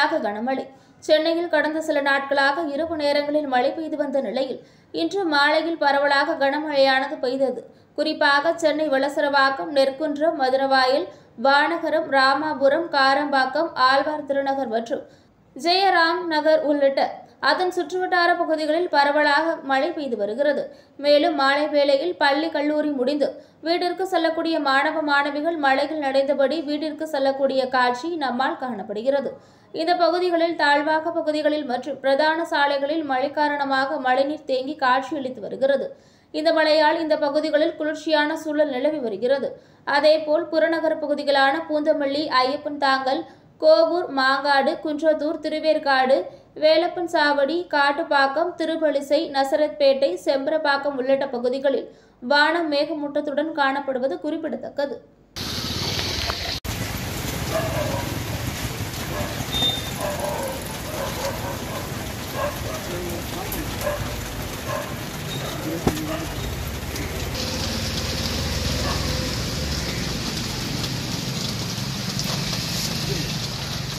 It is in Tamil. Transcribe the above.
பரவலாக கனமழை சென்னையில் கடந்த சில நாட்களாக இரவு நேரங்களில் மழை பெய்து வந்த நிலையில் இன்று மாலையில் பரவலாக கனமழையானது பெய்தது குறிப்பாக சென்னை வளசரவாக்கம் நெற்குன்றம் மதுரவாயல் வானகரம் ராமாபுரம் காரம்பாக்கம் ஆழ்வார் திருநகர் மற்றும் ஜெயராம் நகர் உள்ளிட்ட அதன் சுற்றுவட்டார பகுதிகளில் பரவலாக மழை பெய்து வருகிறது மேலும் மாலை வேளையில் பள்ளி கல்லூரி முடிந்து வீட்டிற்கு செல்லக்கூடிய மாணவ மாணவிகள் மழையில் நடைந்தபடி வீட்டிற்கு செல்லக்கூடிய காட்சி நம்மால் காணப்படுகிறது இந்த பகுதிகளில் தாழ்வாக பகுதிகளில் மற்றும் பிரதான சாலைகளில் மழை காரணமாக மழைநீர் தேங்கி காட்சியளித்து வருகிறது இந்த மழையால் இந்த பகுதிகளில் குளிர்ச்சியான சூழல் நிலவி வருகிறது அதேபோல் புறநகர் பகுதிகளான பூந்தமல்லி ஐயப்பன் தாங்கல் கோவூர் மாங்காடு குன்றத்தூர் திருவேற்காடு வேலப்பன் சாவடி காட்டுப்பாக்கம் திருபலிசை நசரத்பேட்டை செம்பரப்பாக்கம் உள்ளிட்ட பகுதிகளில் வானம் மேகமூட்டத்துடன் காணப்படுவது குறிப்பிடத்தக்கது